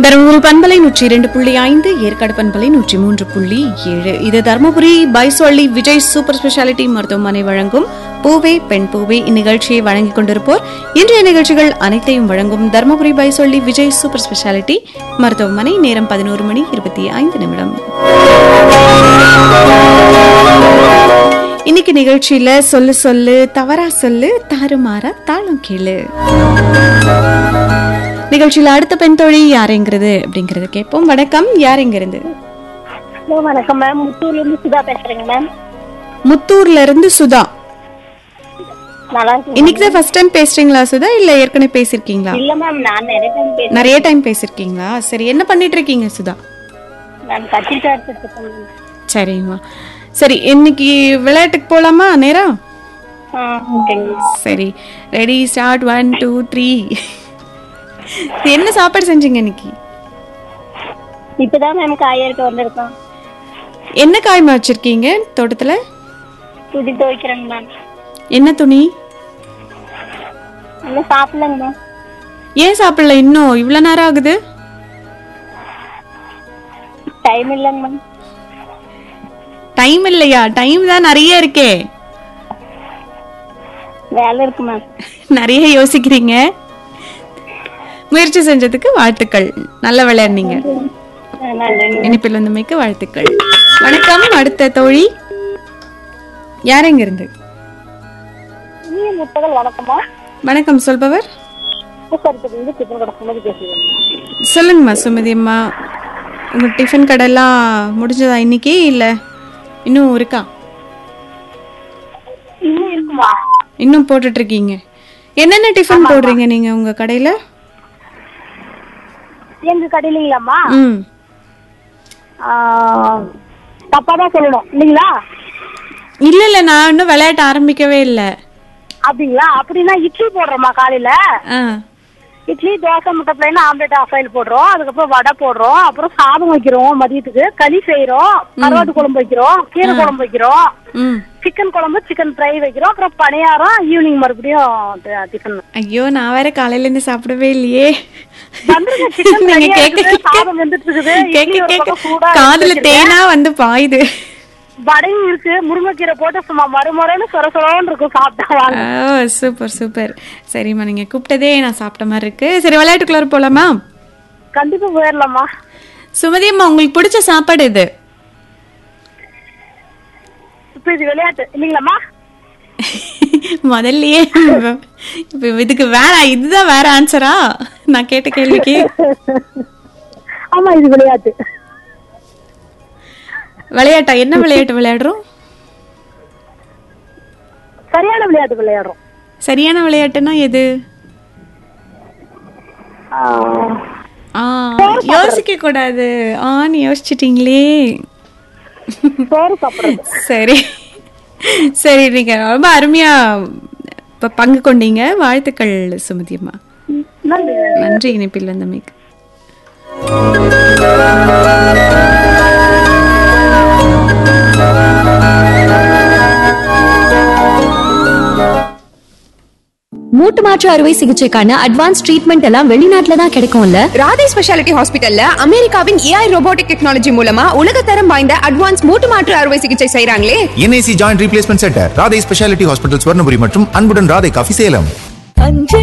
தருமபுரி பண்பலை நூற்றி இரண்டு புள்ளி ஐந்து ஏற்காடு பண்பலை நூற்றி மூன்று புள்ளி ஏழு இது தருமபுரி பைசோள்ளி விஜய் சூப்பர் ஸ்பெஷாலிட்டி மருத்துவமனை வழங்கும் பூவே பெண் பூவே இந்நிகழ்ச்சியை வழங்கிக் கொண்டிருப்போர் இன்றைய நிகழ்ச்சிகள் அனைத்தையும் வழங்கும் தருமபுரி பைசோள்ளி விஜய் சூப்பர் ஸ்பெஷாலிட்டி மருத்துவமனை நேரம் பதினோரு மணி இருபத்தி ஐந்து நிமிடம் இன்னைக்கு நிகழ்ச்சியில சொல்லு சொல்லு தவறா சொல்லு தாறுமாறா தாளம் கேளு நிகழ்ச்சியில அடுத்த பெண் தோழி யாருங்கிறது அப்படிங்கறத கேட்போம் வணக்கம் யாருங்கிறது ஹலோ வணக்கம் மேம் முத்தூர்ல இருந்து சுதா பேசுறேங்க மேம் முத்தூர்ல இருந்து சுதா நல்லா இருக்கு இன்னைக்கு தான் ஃபர்ஸ்ட் டைம் பேசுறீங்களா சுதா இல்ல ஏற்கனவே பேசிருக்கீங்களா இல்ல மேம் நான் நிறைய டைம் பேசுறேன் நிறைய டைம் பேசிருக்கீங்களா சரி என்ன பண்ணிட்டு இருக்கீங்க சுதா நான் கத்திரிக்காய் எடுத்துட்டு இருக்கேன் மேம். சரிம்மா சரி இன்னைக்கு விளையாட்டுக்கு போலாமா நேரா ஆ ஓகேங்க சரி ready start one two three என்ன சாப்பாடு செஞ்சீங்க இன்னைக்கு இப்பதான் மேம் காயறுக்க வந்திருக்கோம் என்ன காய்மா வச்சிருக்கீங்க தோட்டத்துல துணி துவைக்கிறேங்க மேம் என்ன துணி இன்னும் சாப்பிடலங்க மேம் ஏன் சாப்பிடல இன்னும் இவ்வளவு நேரம் ஆகுது டைம் இல்லைங்க மேம் டைம் இல்லையா டைம் தான் நிறைய இருக்கே வேலை இருக்கு மேம் நிறைய யோசிக்கிறீங்க முயற்சி செஞ்சதுக்கு வாழ்த்துக்கள் நல்ல விளையாடுனீங்க நன்றிங்க இனிப்பில் வந்தமைக்கு வாழ்த்துக்கள் வணக்கம் அடுத்த தோழி யார் எங்க இருந்து நீ முட்டகள் வணக்கமா வணக்கம் சொல்பவர் பூக்கருத்துக்கு வந்து சிக்கன் கடை சுமதி பேசுகிறேன் சொல்லுங்கம்மா சுமதி அம்மா உங்க டிஃபன் கடைலாம் முடிஞ்சதா இன்னைக்கு இல்ல இன்னும் இருக்கா இன்னும் இருக்குமா இன்னும் போட்டுட்டு இருக்கீங்க என்னென்ன டிஃபன் போடுறீங்க நீங்க உங்க கடையில எங்க கடையிலங்களாம்மா ம் தப்பா தான் சொல்லணும் இல்லைங்களா இல்ல இல்ல நான் இன்னும் விளையாட்ட ஆரம்பிக்கவே இல்ல அப்படிங்களா அப்படின்னா இட்லி போடுறோமா காலையில ஆ இட்லி தோசை முட்டை பிள்ளைனா ஆம்லெட் ஆஃப் ஆயில் போடுறோம் அதுக்கப்புறம் வடை போடுறோம் அப்புறம் சாதம் வைக்கிறோம் மதியத்துக்கு களி செய்யறோம் கருவாட்டு குழம்பு வைக்கிறோம் கீரை குழம்பு வைக்கிறோம் ம் சிக்கன் குழம்பு சிக்கன் ஃப்ரை வைக்கிறோம் அப்புறம் பணியாரம் ஈவினிங் மறுபடியும் டி- டிஃபன் ஐயோ நான் வேற காலையில இருந்து சாப்பிடவே இல்லையே வந்துருங்க, chicken நீங்க ready-ஆ கேட்க இருக்குது, கேட்க சாதம் வெந்துட்டு இருக்குது, இட்லி கேட்க ஒரு கேட்க பக்கம் சூடா காதுல எடுத்து தேனா வந்து பாயுது வடையும் இருக்கு முருங்கைக்கீரை போட்டு சும்மா மறுமுறைன்னு சொர சொரன்னு இருக்கும் சாப்பிட்டா வாங்க ஓ சூப்பர் சூப்பர் சரிம்மா நீங்க கூப்பிட்டதே நான் சாப்பிட்ட மாதிரி இருக்கு சரி விளையாட்டுக்குள்ளார போலாமா கண்டிப்பா போயிடலாமா சுமதி அம்மா உங்களுக்கு பிடிச்ச சாப்பாடு இது இப்ப இது விளையாட்டு இல்லைங்களாம்மா முதல்லயே இப்ப இதுக்கு வேற இதுதான் வேற ஆன்சரா நான் கேட்ட கேள்விக்கு ஆமா இது விளையாட்டு விளையாட்டா என்ன விளையாட்டு விளையாடுறோம் சரியான விளையாட்டு விளையாடுறோம் சரியான விளையாட்டுன்னா எது ஆ யோசிக்க கூடாது ஆன்னு யோசிச்சிட்டீங்களே சோறு சாப்பிடுறது சரி சரி நீங்க ரொம்ப அருமையா இப்ப பங்கு கொண்டீங்க வாழ்த்துக்கள் சுமதி அம்மா நன்றி நன்றி இணைப்பில் வந்தமைக்கு மூட்டு மாற்று அறுவை சிகிச்சைக்கான அட்வான்ஸ் ட்ரீட்மெண்ட் எல்லாம் வெளிநாட்டுல தான் கிடைக்கும்ல ராதே ஸ்பெஷாலிட்டி ஹாஸ்பிட்டல்ல அமெரிக்காவின் ஏஐ ரோபோட்டிக் டெக்னாலஜி மூலமா உலகத்தரம் வாய்ந்த அட்வான்ஸ் மூட்டு மாற்று அறுவை சிகிச்சை செய்றாங்களே NIC joint replacement centre Radhai speciality hospital Swarnapuri மற்றும் அன்புடன் ராதை காஃபி சேலம் அஞ்சு